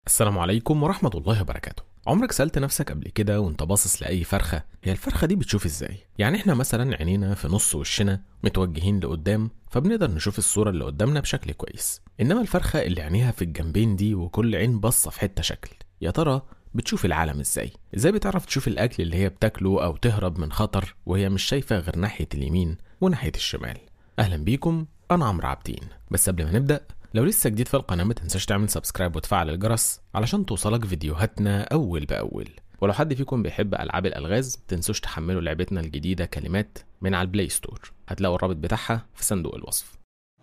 السلام عليكم ورحمة الله وبركاته عمرك سألت نفسك قبل كده وانت باصص لأي فرخة هي الفرخة دي بتشوف ازاي؟ يعني احنا مثلا عينينا في نص وشنا متوجهين لقدام فبنقدر نشوف الصورة اللي قدامنا بشكل كويس انما الفرخة اللي عينيها في الجنبين دي وكل عين باصة في حتة شكل يا ترى بتشوف العالم ازاي؟ ازاي بتعرف تشوف الأكل اللي هي بتاكله أو تهرب من خطر وهي مش شايفة غير ناحية اليمين وناحية الشمال؟ أهلا بيكم أنا عمرو عابدين بس قبل ما نبدأ لو لسه جديد في القناة ما تنساش تعمل سبسكرايب وتفعل الجرس علشان توصلك فيديوهاتنا أول بأول ولو حد فيكم بيحب ألعاب الألغاز متنسوش تحملوا لعبتنا الجديدة كلمات من على البلاي ستور هتلاقوا الرابط بتاعها في صندوق الوصف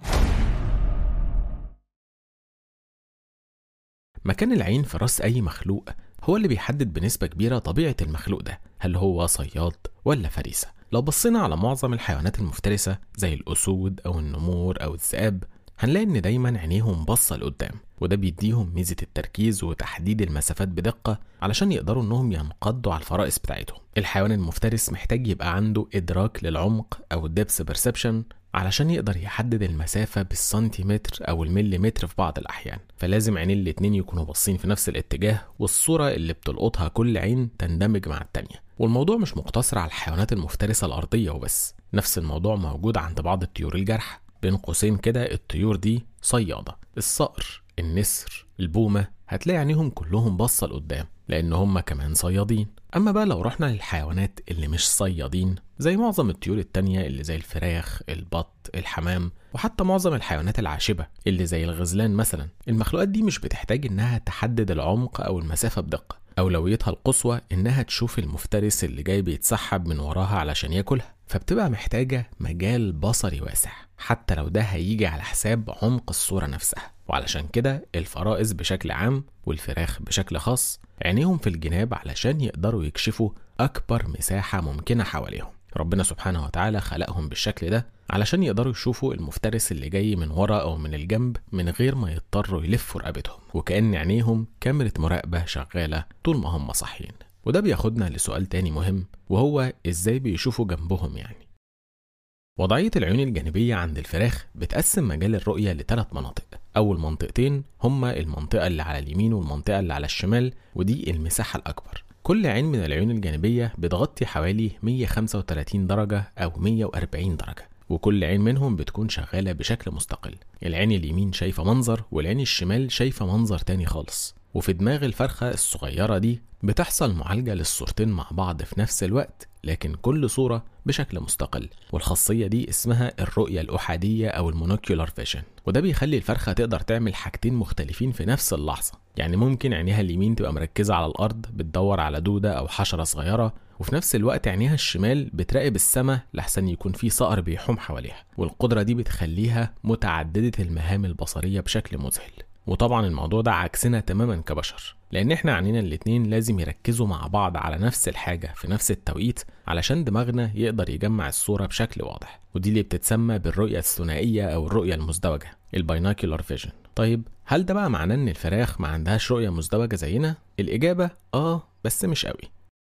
مكان العين في راس أي مخلوق هو اللي بيحدد بنسبة كبيرة طبيعة المخلوق ده هل هو صياد ولا فريسة لو بصينا على معظم الحيوانات المفترسة زي الأسود أو النمور أو الذئاب هنلاقي إن دايما عينيهم باصة لقدام وده بيديهم ميزة التركيز وتحديد المسافات بدقة علشان يقدروا إنهم ينقضوا على الفرائس بتاعتهم الحيوان المفترس محتاج يبقى عنده إدراك للعمق أو الدبس بيرسبشن علشان يقدر يحدد المسافة بالسنتيمتر أو المليمتر في بعض الأحيان فلازم عينين الاتنين يكونوا باصين في نفس الاتجاه والصورة اللي بتلقطها كل عين تندمج مع التانية والموضوع مش مقتصر على الحيوانات المفترسة الأرضية وبس نفس الموضوع موجود عند بعض الطيور الجارحة بين قوسين كده الطيور دي صيادة الصقر النسر البومة هتلاقي عينيهم كلهم باصة لقدام لأن هم كمان صيادين أما بقى لو رحنا للحيوانات اللي مش صيادين زي معظم الطيور التانية اللي زي الفراخ البط الحمام وحتى معظم الحيوانات العاشبة اللي زي الغزلان مثلا المخلوقات دي مش بتحتاج إنها تحدد العمق أو المسافة بدقة أولويتها القصوى إنها تشوف المفترس اللي جاي بيتسحب من وراها علشان ياكلها فبتبقى محتاجة مجال بصري واسع حتى لو ده هيجي على حساب عمق الصورة نفسها وعلشان كده الفرائس بشكل عام والفراخ بشكل خاص عينيهم في الجناب علشان يقدروا يكشفوا أكبر مساحة ممكنة حواليهم ربنا سبحانه وتعالى خلقهم بالشكل ده علشان يقدروا يشوفوا المفترس اللي جاي من ورا أو من الجنب من غير ما يضطروا يلفوا رقبتهم وكأن عينيهم كاميرا مراقبة شغالة طول ما هم صاحيين وده بياخدنا لسؤال تاني مهم وهو ازاي بيشوفوا جنبهم يعني وضعية العيون الجانبية عند الفراخ بتقسم مجال الرؤية لثلاث مناطق أول منطقتين هما المنطقة اللي على اليمين والمنطقة اللي على الشمال ودي المساحة الأكبر كل عين من العيون الجانبية بتغطي حوالي 135 درجة أو 140 درجة وكل عين منهم بتكون شغالة بشكل مستقل العين اليمين شايفة منظر والعين الشمال شايفة منظر تاني خالص وفي دماغ الفرخة الصغيرة دي بتحصل معالجة للصورتين مع بعض في نفس الوقت لكن كل صورة بشكل مستقل والخاصية دي اسمها الرؤية الأحادية أو المونوكيولار فيجن وده بيخلي الفرخة تقدر تعمل حاجتين مختلفين في نفس اللحظة يعني ممكن عينيها اليمين تبقى مركزة على الأرض بتدور على دودة أو حشرة صغيرة وفي نفس الوقت عينيها الشمال بتراقب السماء لحسن يكون في صقر بيحوم حواليها والقدرة دي بتخليها متعددة المهام البصرية بشكل مذهل وطبعا الموضوع ده عكسنا تماما كبشر لان احنا عنينا الاتنين لازم يركزوا مع بعض على نفس الحاجة في نفس التوقيت علشان دماغنا يقدر يجمع الصورة بشكل واضح ودي اللي بتتسمى بالرؤية الثنائية او الرؤية المزدوجة البايناكيولار فيجن طيب هل ده بقى معناه ان الفراخ ما عندهاش رؤية مزدوجة زينا الاجابة اه بس مش قوي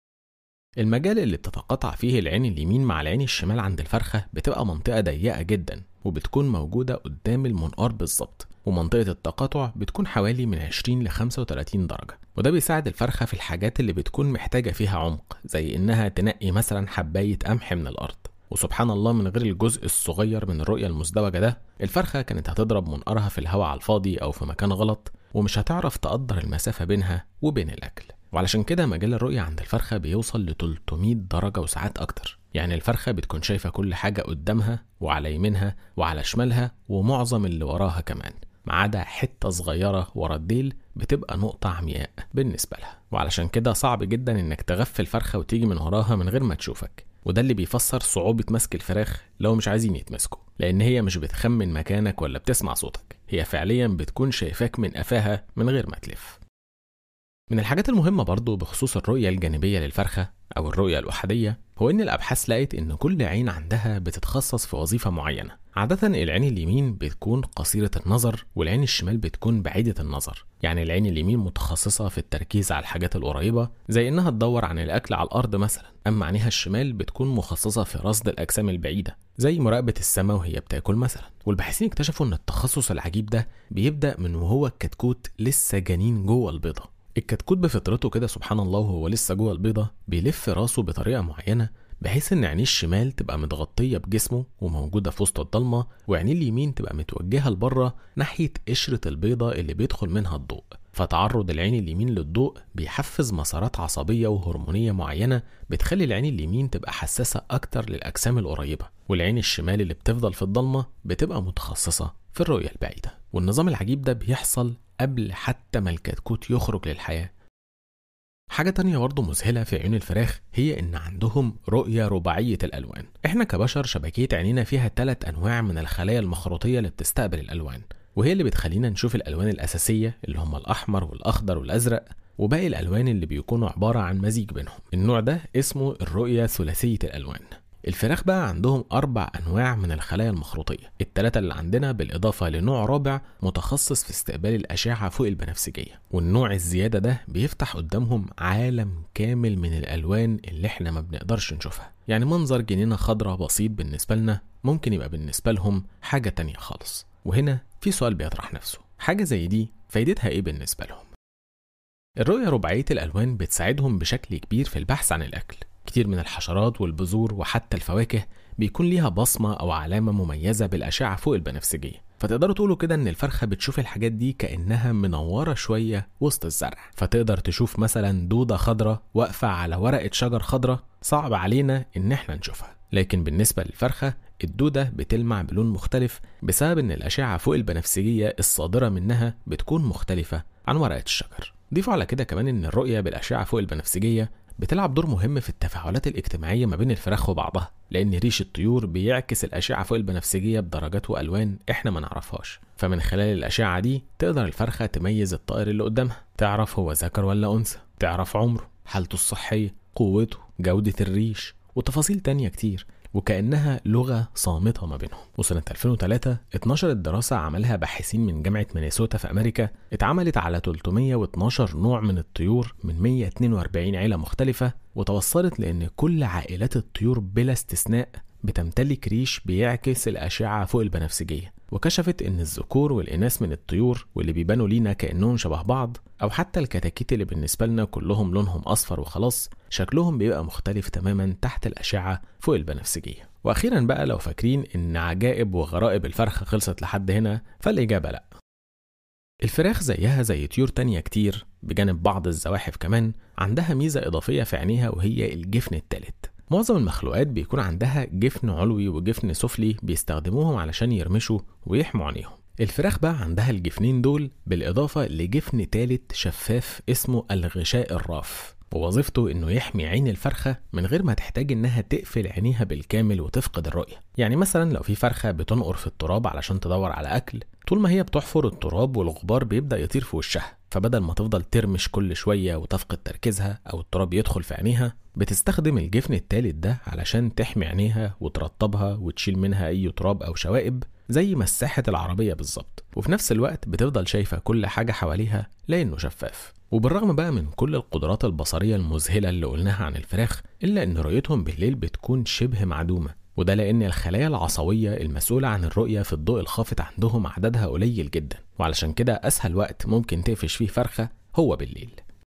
المجال اللي بتتقاطع فيه العين اليمين مع العين الشمال عند الفرخة بتبقى منطقة ضيقة جدا وبتكون موجودة قدام المنقار بالظبط ومنطقة التقاطع بتكون حوالي من 20 ل 35 درجة وده بيساعد الفرخة في الحاجات اللي بتكون محتاجة فيها عمق زي إنها تنقي مثلا حباية قمح من الأرض وسبحان الله من غير الجزء الصغير من الرؤية المزدوجة ده الفرخة كانت هتضرب منقارها في الهواء على الفاضي أو في مكان غلط ومش هتعرف تقدر المسافة بينها وبين الأكل وعلشان كده مجال الرؤية عند الفرخة بيوصل ل 300 درجة وساعات أكتر يعني الفرخة بتكون شايفة كل حاجة قدامها وعلى يمينها وعلى شمالها ومعظم اللي وراها كمان ما عدا حتة صغيرة ورا الديل بتبقى نقطة عمياء بالنسبة لها وعلشان كده صعب جدا انك تغفل فرخة وتيجي من وراها من غير ما تشوفك وده اللي بيفسر صعوبة مسك الفراخ لو مش عايزين يتمسكوا لأن هي مش بتخمن مكانك ولا بتسمع صوتك هي فعليا بتكون شايفاك من قفاها من غير ما تلف من الحاجات المهمة برضو بخصوص الرؤية الجانبية للفرخة أو الرؤية الأحادية هو إن الأبحاث لقت إن كل عين عندها بتتخصص في وظيفة معينة عادة العين اليمين بتكون قصيرة النظر والعين الشمال بتكون بعيدة النظر يعني العين اليمين متخصصة في التركيز على الحاجات القريبة زي إنها تدور عن الأكل على الأرض مثلا أما عينيها الشمال بتكون مخصصة في رصد الأجسام البعيدة زي مراقبة السماء وهي بتاكل مثلا والباحثين اكتشفوا إن التخصص العجيب ده بيبدأ من وهو الكتكوت لسه جنين جوه البيضة الكتكوت بفطرته كده سبحان الله وهو لسه جوه البيضة بيلف راسه بطريقة معينة بحيث ان عينيه الشمال تبقى متغطية بجسمه وموجودة في وسط الضلمة وعينيه اليمين تبقى متوجهة لبره ناحية قشرة البيضة اللي بيدخل منها الضوء فتعرض العين اليمين للضوء بيحفز مسارات عصبية وهرمونية معينة بتخلي العين اليمين تبقى حساسة أكتر للأجسام القريبة والعين الشمال اللي بتفضل في الضلمة بتبقى متخصصة في الرؤية البعيدة والنظام العجيب ده بيحصل قبل حتى ما الكتكوت يخرج للحياة حاجة تانية برضه مذهلة في عيون الفراخ هي إن عندهم رؤية رباعية الألوان إحنا كبشر شبكية عينينا فيها ثلاث أنواع من الخلايا المخروطية اللي بتستقبل الألوان وهي اللي بتخلينا نشوف الألوان الأساسية اللي هم الأحمر والأخضر والأزرق وباقي الألوان اللي بيكونوا عبارة عن مزيج بينهم النوع ده اسمه الرؤية ثلاثية الألوان الفراخ بقى عندهم أربع أنواع من الخلايا المخروطية التلاتة اللي عندنا بالإضافة لنوع رابع متخصص في استقبال الأشعة فوق البنفسجية والنوع الزيادة ده بيفتح قدامهم عالم كامل من الألوان اللي احنا ما بنقدرش نشوفها يعني منظر جنينة خضراء بسيط بالنسبة لنا ممكن يبقى بالنسبة لهم حاجة تانية خالص وهنا في سؤال بيطرح نفسه حاجة زي دي فايدتها ايه بالنسبة لهم الرؤية رباعية الألوان بتساعدهم بشكل كبير في البحث عن الأكل كتير من الحشرات والبذور وحتى الفواكه بيكون ليها بصمة أو علامة مميزة بالأشعة فوق البنفسجية فتقدروا تقولوا كده إن الفرخة بتشوف الحاجات دي كأنها منورة شوية وسط الزرع فتقدر تشوف مثلا دودة خضراء واقفة على ورقة شجر خضراء صعب علينا إن احنا نشوفها لكن بالنسبة للفرخة الدودة بتلمع بلون مختلف بسبب إن الأشعة فوق البنفسجية الصادرة منها بتكون مختلفة عن ورقة الشجر ضيفوا على كده كمان إن الرؤية بالأشعة فوق البنفسجية بتلعب دور مهم في التفاعلات الاجتماعية ما بين الفراخ وبعضها لأن ريش الطيور بيعكس الأشعة فوق البنفسجية بدرجات وألوان إحنا ما نعرفهاش فمن خلال الأشعة دي تقدر الفرخة تميز الطائر اللي قدامها تعرف هو ذكر ولا أنثى تعرف عمره حالته الصحية قوته جودة الريش وتفاصيل تانية كتير وكأنها لغة صامتة ما بينهم وسنة 2003 اتنشرت دراسة عملها باحثين من جامعة مينيسوتا في أمريكا اتعملت على 312 نوع من الطيور من 142 عيلة مختلفة وتوصلت لأن كل عائلات الطيور بلا استثناء بتمتلك ريش بيعكس الأشعة فوق البنفسجية وكشفت إن الذكور والإناث من الطيور واللي بيبانوا لينا كأنهم شبه بعض أو حتى الكتاكيت اللي بالنسبة لنا كلهم لونهم أصفر وخلاص شكلهم بيبقى مختلف تماما تحت الأشعة فوق البنفسجية وأخيرا بقى لو فاكرين إن عجائب وغرائب الفرخة خلصت لحد هنا فالإجابة لأ الفراخ زيها زي طيور تانية كتير بجانب بعض الزواحف كمان عندها ميزة إضافية في عينيها وهي الجفن التالت معظم المخلوقات بيكون عندها جفن علوي وجفن سفلي بيستخدموهم علشان يرمشوا ويحموا عينيهم الفراخ بقى عندها الجفنين دول بالإضافة لجفن تالت شفاف اسمه الغشاء الراف ووظيفته انه يحمي عين الفرخة من غير ما تحتاج انها تقفل عينيها بالكامل وتفقد الرؤية يعني مثلا لو في فرخة بتنقر في التراب علشان تدور على اكل طول ما هي بتحفر التراب والغبار بيبدأ يطير في وشها فبدل ما تفضل ترمش كل شوية وتفقد تركيزها أو التراب يدخل في عينيها بتستخدم الجفن التالت ده علشان تحمي عينيها وترطبها وتشيل منها أي تراب أو شوائب زي مساحة العربية بالظبط وفي نفس الوقت بتفضل شايفة كل حاجة حواليها لأنه شفاف وبالرغم بقى من كل القدرات البصرية المذهلة اللي قلناها عن الفراخ إلا إن رؤيتهم بالليل بتكون شبه معدومة وده لأن الخلايا العصوية المسؤولة عن الرؤية في الضوء الخافت عندهم عددها قليل جدا وعلشان كده أسهل وقت ممكن تقفش فيه فرخة هو بالليل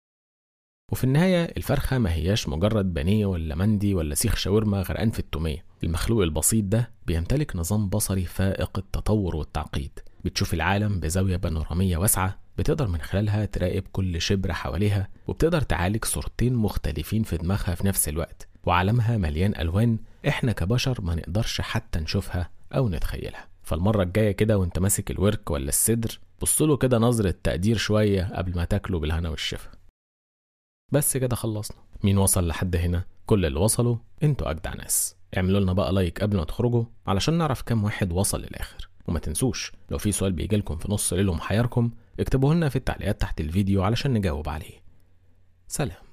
وفي النهاية الفرخة ما هياش مجرد بانيه ولا مندي ولا سيخ شاورما غرقان في التومية المخلوق البسيط ده بيمتلك نظام بصري فائق التطور والتعقيد بتشوف العالم بزاوية بانورامية واسعة بتقدر من خلالها تراقب كل شبر حواليها وبتقدر تعالج صورتين مختلفين في دماغها في نفس الوقت وعالمها مليان ألوان إحنا كبشر ما نقدرش حتى نشوفها أو نتخيلها فالمرة الجاية كده وانت ماسك الورك ولا الصدر بصله كده نظرة تقدير شوية قبل ما تاكله بالهنا والشفا بس كده خلصنا مين وصل لحد هنا كل اللي وصلوا انتوا أجدع ناس اعملوا لنا بقى لايك قبل ما تخرجوا علشان نعرف كام واحد وصل للآخر وما تنسوش لو في سؤال بيجيلكم في نص ليل ومحيركم اكتبوه لنا في التعليقات تحت الفيديو علشان نجاوب عليه سلام